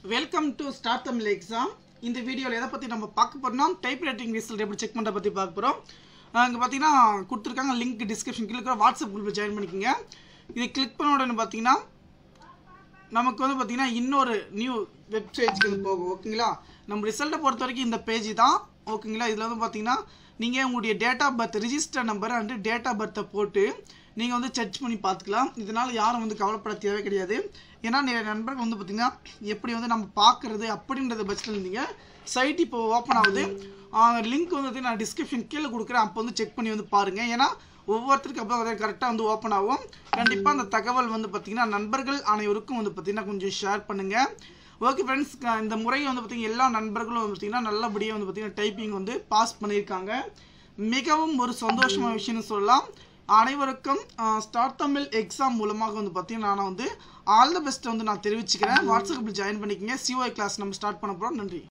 welcome to start Tamil exam இந்த வீடியோவில் எதை பற்றி நம்ம பார்க்க போறோம்னா டைப் ரைட்டிங் ரிசல்ட் எப்படி செக் பண்ணுற பற்றி பார்க்க போகிறோம் அங்கே பார்த்தீங்கன்னா கொடுத்துருக்காங்க லிங்க் டிஸ்கிரிப்ஷன் கீழே இருக்கிற வாட்ஸ்அப் குரூப்பில் ஜாயின் பண்ணிக்கோங்க இதை கிளிக் பண்ண உடனே பார்த்தீங்கன்னா நமக்கு வந்து பார்த்தீங்கன்னா இன்னொரு நியூ வெப்சைட்ஸ்க்கு வந்து போகும் ஓகேங்களா நம்ம ரிசல்ட்டை பொறுத்த வரைக்கும் இந்த பேஜ் தான் ஓகேங்களா இதில் வந்து பார்த்தீங்கன்னா நீங்கள் உங்களுடைய date of birth register number and date of பர்த்தை போட்டு நீங்கள் வந்து சர்ச் பண்ணி பார்த்துக்கலாம் இதனால் யாரும் வந்து கவலைப்பட தேவை கிடையாது ஏன்னா நிறைய நண்பர்கள் வந்து பார்த்தீங்கன்னா எப்படி வந்து நம்ம பார்க்குறது அப்படின்றத பட்சத்தில் இருந்தீங்க சைட் இப்போ ஓப்பன் ஆகுது லிங்க் வந்து நான் டிஸ்கிரிப்ஷன் கீழே கொடுக்குறேன் அப்போ வந்து செக் பண்ணி வந்து பாருங்கள் ஏன்னா ஒவ்வொருத்தருக்கு அப்போ அதை கரெக்டாக வந்து ஓப்பன் ஆகும் கண்டிப்பாக அந்த தகவல் வந்து பார்த்தீங்கன்னா நண்பர்கள் அனைவருக்கும் வந்து பார்த்தீங்கன்னா கொஞ்சம் ஷேர் பண்ணுங்கள் ஓகே ஃப்ரெண்ட்ஸ் இந்த முறையை வந்து பார்த்தீங்கன்னா எல்லா நண்பர்களும் வந்து பார்த்தீங்கன்னா நல்லபடியாக வந்து பார்த்தீங்கன்னா டைப்பிங் வந்து பாஸ் பண்ணியிருக்காங்க மிகவும் ஒரு சந்தோஷமான விஷயம்னு சொல்லலாம் அனைவருக்கும் ஸ்டார்ட் தமிழ் எக்ஸாம் மூலமாக வந்து பார்த்தீங்கன்னா நான் வந்து ஆல் த பெஸ்ட் வந்து நான் தெரிவிச்சுக்கிறேன் வாட்ஸ்அப்பில் ஜாயின் பண்ணிக்கங்க சிஓஐ கிளாஸ் நம்ம ஸ்டார்ட் பண்ண போகிறோம் நன்றி